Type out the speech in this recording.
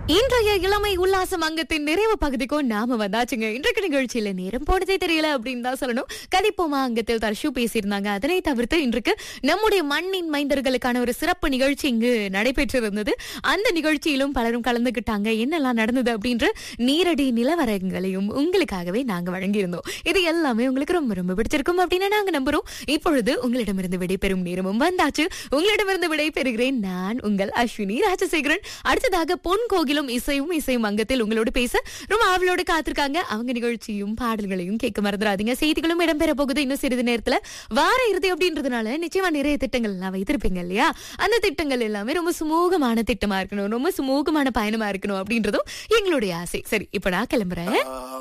இன்றைய இளமை உல்லாசம் அங்கத்தின் நிறைவு பகுதிக்கும் நாம வந்தாச்சுங்க இன்றைக்கு நிகழ்ச்சியில நேரம் போனதே தெரியல அப்படின்னு தான் சொல்லணும் கதிப்போமா அங்கத்தில் தர்ஷு பேசியிருந்தாங்க அதனை தவிர்த்து இன்றைக்கு நம்முடைய மண்ணின் மைந்தர்களுக்கான ஒரு சிறப்பு நிகழ்ச்சி இங்கு நடைபெற்றிருந்தது அந்த நிகழ்ச்சியிலும் பலரும் கலந்துகிட்டாங்க என்னெல்லாம் நடந்தது அப்படின்ற நேரடி நிலவரங்களையும் உங்களுக்காகவே நாங்க வழங்கியிருந்தோம் இது எல்லாமே உங்களுக்கு ரொம்ப ரொம்ப பிடிச்சிருக்கும் அப்படின்னு நாங்க நம்புறோம் இப்பொழுது உங்களிடமிருந்து விடைபெறும் நேரமும் வந்தாச்சு உங்களிடமிருந்து விடைபெறுகிறேன் நான் உங்கள் அஸ்வினி ராஜசேகரன் அடுத்ததாக பொன் கோகிலும் இசையும் இசையும் அங்கத்தில் உங்களோடு பேச ரொம்ப ஆவலோடு காத்திருக்காங்க அவங்க நிகழ்ச்சியும் பாடல்களையும் கேட்க மறந்துடாதீங்க செய்திகளும் இடம்பெற போகுது இன்னும் சிறிது நேரத்துல வார இறுதி அப்படின்றதுனால நிச்சயமா நிறைய திட்டங்கள் எல்லாம் வைத்திருப்பீங்க இல்லையா அந்த திட்டங்கள் எல்லாமே ரொம்ப சுமூகமான திட்டமா இருக்கணும் ரொம்ப சுமூகமான பயணமா இருக்கணும் அப்படின்றதும் எங்களுடைய ஆசை சரி இப்ப நான் கிளம்புறேன்